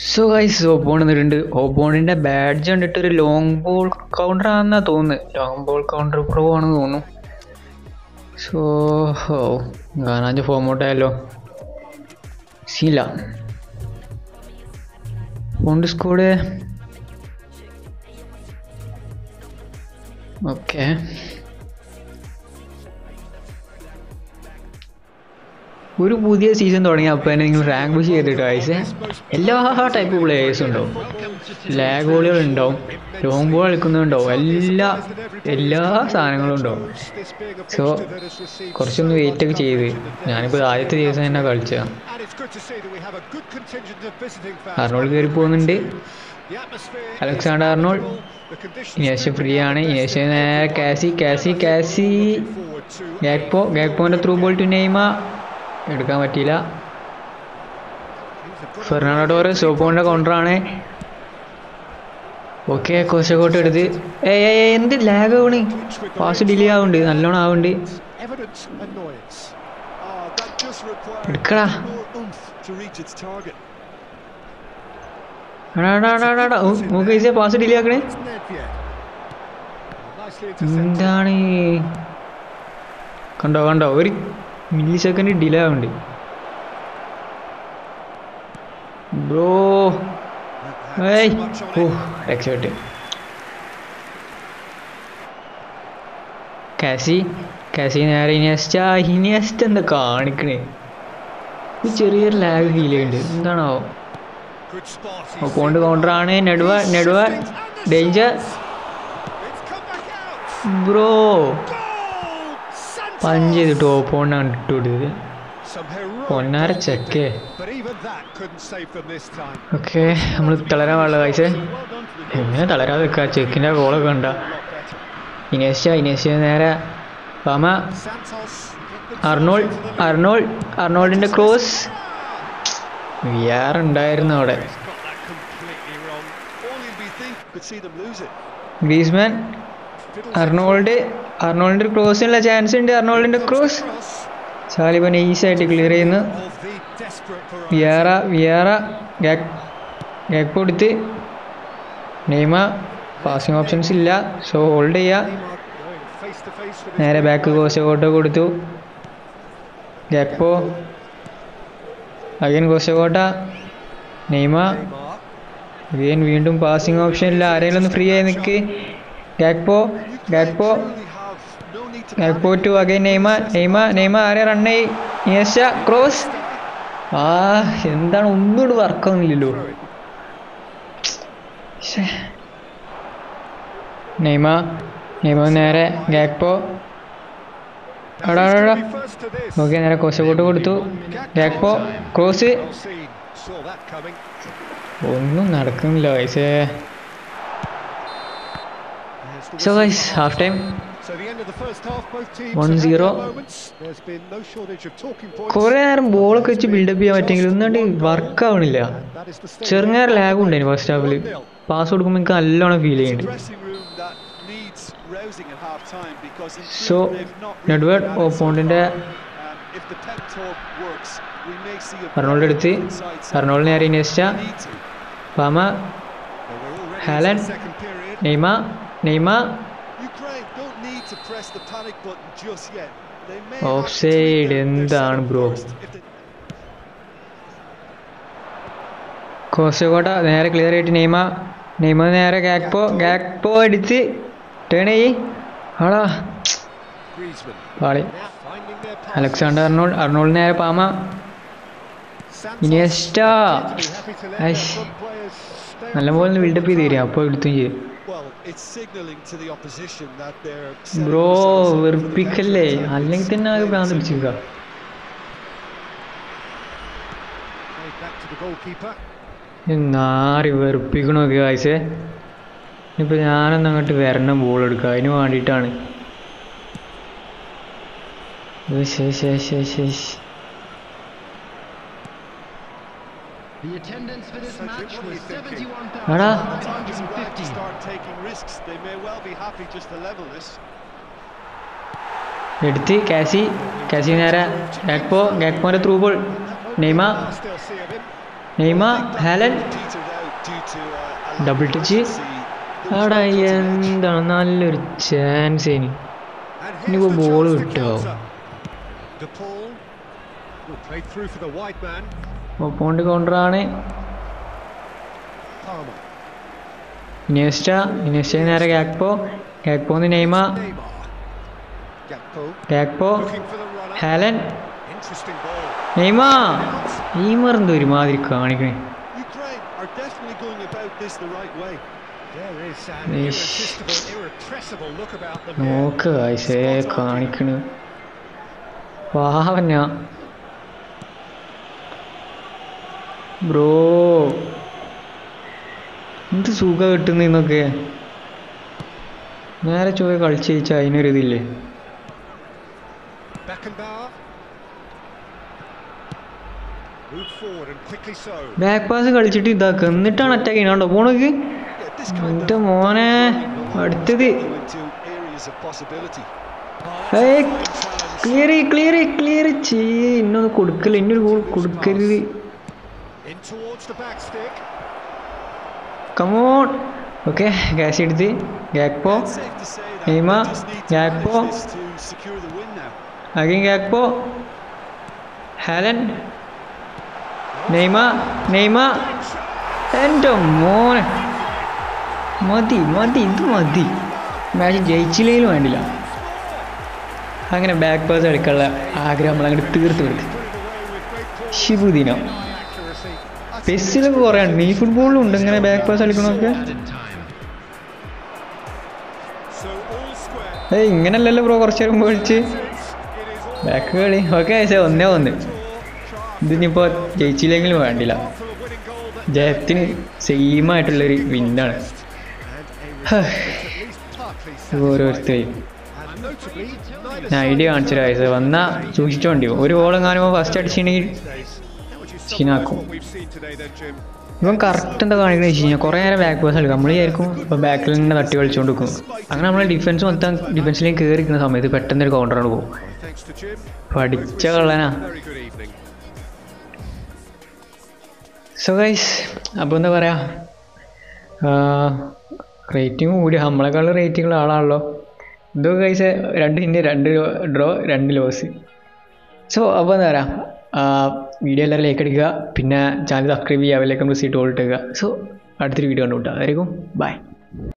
So guys ഓപ്പോൺ വന്നിട്ടുണ്ട് ഓപ്പോണിന്റെ badge കണ്ടിട്ട് ഒരു ലോങ് ബോൾ കൗണ്ടർ ആണെന്നാ തോന്നുന്നത് ലോങ് ബോൾ കൗണ്ടർ പ്രോ ആണെന്ന് തോന്നുന്നു സോ ഓ ഗാനാഞ്ച് ഫോം ഔട്ട് ആയല്ലോ സീല ഫോണ്ട് സ്കോഡ് ഓക്കെ ഒരു പുതിയ സീസൺ തുടങ്ങി അപ്പോൾ തന്നെ നിങ്ങൾ റാങ്ക് പുഷ് ചെയ്തിട്ട് ഗൈസ് എല്ലാ ടൈപ്പ് പ്ലേയേഴ്സും ഉണ്ടാവും ലാഗ് ബോളുകൾ ഉണ്ടാവും ലോങ് ബോൾ കളിക്കുന്നുണ്ടാവും എല്ലാ എല്ലാ സാധനങ്ങളും ഉണ്ടാവും സോ കുറച്ചൊന്ന് വെയിറ്റ് ഒക്കെ ചെയ്ത് ഞാനിപ്പോൾ ആദ്യത്തെ ദിവസം തന്നെ കളിച്ചതാണ് അർണോൾഡ് കയറി പോകുന്നുണ്ട് അലക്സാണ്ടർ അർണോൾഡ് ഇനേഷ് ഫ്രീ ആണ് ഇനേഷ് നേരെ കാസി കാസി കാസി ഗാക്പോ ഗാക്പോന്റെ ത്രൂ ബോൾ ടു നെയ്മ എടുക്കാൻ പറ്റിയില്ല ഫെർണാണ്ടോ ടോറസ് സോപ്പോന്റെ കൗണ്ടറാണ് ഓക്കെ കോശക്കോട്ട് എടുത്ത് ഏ എന്ത് ലാഗ് ആവണ് പാസ് ഡിലേ ആവുന്നുണ്ട് നല്ലോണം ആവുന്നുണ്ട് എടുക്കടാ നോക്ക് പാസ് ഡിലേ ആക്കണേ എന്താണ് കണ്ടോ കണ്ടോ ഒരു മില്ലി സെക്കൻഡ് ഡിലേ ആവുന്നുണ്ട് ബ്രോ ഏയ് ഓ രക്ഷപ്പെട്ട് കാസി കാസി നേരെ ഇനിയസ്റ്റ ഇനിയസ്റ്റ് എന്താ കാണിക്കണേ ഒരു ചെറിയൊരു ലാഗ് ഫീൽ ചെയ്യുന്നുണ്ട് എന്താണോ പോണ്ട് കൗണ്ടറാണ് നെടുവ നെടുവ ഡേഞ്ചർ ബ്രോ പഞ്ച് ചെയ്തിട്ട് ഓപ്പോണ്ടാണ് ഇട്ട് കൊടുത്തത് പൊന്നാര ചെക്കേ ഓക്കെ നമ്മൾ തളരാൻ പാടില്ല കാഴ്ച എങ്ങനെ തളരാതെ വെക്കുക ചെക്കിൻ്റെ ഗോളൊക്കെ കണ്ട ഇനേശ ഇനേശ നേരെ പാമ അർണോൾ അർണോൾ അർണോൾഡിൻ്റെ ക്രോസ് വിയാറുണ്ടായിരുന്നു അവിടെ ഗ്രീസ്മാൻ അർണോൾഡ് അർണോൾഡിൻ്റെ ക്രോസിനുള്ള ചാൻസ് ഉണ്ട് അർണോൾഡിൻ്റെ ക്രോസ് സാലിബ നൈസായിട്ട് ക്ലിയർ ചെയ്യുന്നു വിയാറ വിയാറ ഗാക് ഗാക്പോ എടുത്ത് നെയ്മ പാസിംഗ് ഓപ്ഷൻസ് ഇല്ല സോ ഹോൾഡ് ചെയ്യുക നേരെ ബാക്ക് കോശകോട്ട കൊടുത്തു ഗാക്പോ അഗൈൻ കോശകോട്ട നെയ്മ അഗൈൻ വീണ്ടും പാസിംഗ് ഓപ്ഷൻ ഇല്ല ആരെങ്കിലും ഒന്ന് ഫ്രീ ആയി നിൽക്ക് Gakpo Gakpo Gakpo to again Neymar Neymar Neymar ആരെ റണ്ണായി യേശ ക്രോസ് ആ എന്താണ് ഒന്നുകൂടി വർക്കാവുന്നില്ലല്ലോ നെയ്മ നെയ്മ നേരെ ഗാക്പോ എടാ എടാ ഓക്കെ നേരെ കോശക്കോട്ട് കൊടുത്തു ഗാക്പോ ക്രോസ് ഒന്നും നടക്കുന്നില്ല വയസ്സേ so guys half time one zero കുറെ നേരം ബോളൊക്കെ വെച്ച് ബിൽഡപ്പ് ചെയ്യാൻ പറ്റുമെങ്കിൽ ഒന്നുകൊണ്ട് വർക്ക് ആവണില്ല ചെറുങ്ങാറ് ലാഗും ഉണ്ടായിരുന്നു ഫസ്റ്റ് ഹാഫിൽ പാസ് കൊടുക്കുമ്പോൾ എനിക്ക് നല്ലോണം ഫീൽ ചെയ്യുന്നുണ്ട് സോ നെഡ്വേർഡ് ഓപ്പോണ്ടിന്റെ അർണോൾഡ് എടുത്ത് അർണോൾഡ് നേരെ Iniesta Palmer Haaland Neymar Neymar offside എന്താണ് ബ്രോ കോസകോട്ട നേരെ ക്ലിയർ ആയിട്ട് നെയ്മ നെയ്മ നേരെ ഗാക്പോ ഗാക്പോ അടിച്ച് ടേൺ ചെയ്യ് ആടാ പാളി അലക്സാണ്ടർ അർണോൾ അർണോൾ നേരെ പാമ ഇനിയസ്റ്റ നല്ല പോലെ ബിൽഡപ്പ് ചെയ്ത് തരാം അപ്പോൾ എടുത്തും ചെയ്യും ബ്രോ വെറുപ്പിക്കല്ലേ അല്ലെങ്കിൽ തന്നെ ആകെ ഭ്രാന്ത് പിടിച്ചിരിക്കുക നാറി വെറുപ്പിക്കണമൊക്കെ കാഴ്ചേ ഇപ്പൊ ഞാനൊന്ന് അങ്ങോട്ട് വരണം ബോൾ എടുക്കുക അതിന് വേണ്ടിയിട്ടാണ് ശരി ശരി ശരി ശരി The attendance for this match was 71,550. start taking risks. They may well be happy just to level this. എടുത്ത് കാസി കാസി നേരെ ഗാക്പോ ഗാക്പോന്റെ through ball Neymar Still see a bit. Neymar Haaland Peter due to uh, a lack Double of touch. urgency. There was ആടാ no cutting edge. എന്താണ് നല്ലൊരു chance ഇനി And ഇനിയിപ്പോ here's the ball chance to കിട്ടുമോ counter. De Paul. Will play through for the wide man. ഒപ്പോണ്ട് കൗണ്ടറാണ് Palmer. Iniesta Iniesta നേരെ Gakpo ഗാക്പോന്ന് നെയ്മ Neymar. Gakpo. Gakpo Looking for the runner. Haaland Interesting ball. നെയ്മ Neymar എന്തോ ഒരുമാതിരി കാണിക്കണേ Ukraine are definitely going about this the right way. There is an Ish. irresistible, irrepressible look about them here. നോക്ക് കാഴ്ചേ കാണിക്കണ് പാവന bro എന്ത് സുഖ കിട്ടുന്ന ഇന്നൊക്കെ നേരെ ചോയ കളിച്ച് ജയിച്ചാൽ അതിനൊരിതില്ലേ Beckenbauer. Moved forward and quickly so. Back pass കളിച്ചിട്ട് ഇതാക്കുക എന്നിട്ടാണ് അറ്റാക്ക് ചെയ്യണോ പോണക്ക് Yeah, this kind എൻ്റെ of മോനെ അടുത്തത് go into areas of possibility. ഏയ് ക്ലിയർ ക്ലിയർ ക്ലിയർ ചെയ്യ് ഇന്നൊന്ന് കൊടുക്കല് ഇന്നൊരു ഗോൾ കൊടുക്കരുത് In towards the back stick. Come on okay ഗ്യാസ് എടുത്ത് Gakpo It's safe to say that Neymar, they just need to Gakpo. manage this to secure the win now. Again Gakpo Haaland Neymar Neymar എൻ്റെ മോനെ മതി മതി ഇത് മതി match ജയിച്ചില്ലെങ്കിലും വേണ്ടില്ല അങ്ങനെ ബാക്ക് പാസ് കളിക്കാനുള്ള ആഗ്രഹം നമ്മൾ അങ്ങോട്ട് തീർത്ത് കൊടുത്തു ശിബുദിനം Accuracy. പെസ്സിലൊക്കെ കുറേ ഉണ്ട് ഈ ഫുട്ബോളിലും ഉണ്ട് ഇങ്ങനെ ബാക്ക് പാസ് കളിക്കണമൊക്കെ Added time. So all square. ഏയ് ഇങ്ങനല്ലല്ലോ ബ്രോ കുറച്ച് നേരം കളിച്ച് It is all ബാക്ക് കളി ഓക്കെ ഒന്നേ ഒന്ന് ഇതിനിപ്പോൾ ജയിച്ചില്ലെങ്കിലും വേണ്ടില്ല for a winning goal that ജയത്തിന് സെയിമായിട്ടുള്ളൊരു വിന്നാണ് and a result that's at least partly ഓരോരുത്തരെയും And notably, neither ഞാൻ ഐഡിയ കാണിച്ചു വയസ്സ് വന്നാൽ സൂക്ഷിച്ചോണ്ടി ഒരു ഗോളും കാണുമ്പോൾ ഫസ്റ്റ് അടിച്ചിട്ടുണ്ടെങ്കിൽ days. How would you summarize സീനാക്കും what we've seen today then, Jim? ഇവൻ കറക്റ്റ് എന്താ കാണിക്കുന്നത് വെച്ച് കഴിഞ്ഞാൽ കുറേ നേരം ബാക്ക് പാസ് കളിക്കും നമ്മൾ വിചാരിക്കും ഇപ്പോൾ ബാക്കിൽ തന്നെ തട്ടി കളിച്ചുകൊണ്ട് നിൽക്കും അങ്ങനെ നമ്മൾ ഡിഫൻസ് മൊത്തം ഡിഫൻസിലേക്ക് കയറി നിൽക്കുന്ന സമയത്ത് പെട്ടെന്ന് ഒരു കൗണ്ടറാണ് പോകും Thanks to Jim. പഠിച്ച കള്ളനാ Very good evening. So guys അപ്പോൾ എന്താ പറയുക റേറ്റിംഗ് കൂടി നമ്മളെക്കാളും റേറ്റിംഗ് ആളാണല്ലോ എന്തോ ഗൈസ് രണ്ട് ഹിൻ്റെ രണ്ട് ഡ്രോ രണ്ട് ലോസ് സോ അപ്പോൾ എന്താ പറയുക വീഡിയോ എല്ലാവരും ലൈക്ക് അടിക്കുക പിന്നെ ചാനൽ സബ്സ്ക്രൈബ് ചെയ്യുക അവരിലേക്ക് നമ്മൾ സീറ്റ് ഇട്ടുക സോ അടുത്തൊരു വീഡിയോ കണ്ടുവിട്ടാൽ അതായിരിക്കും ബൈ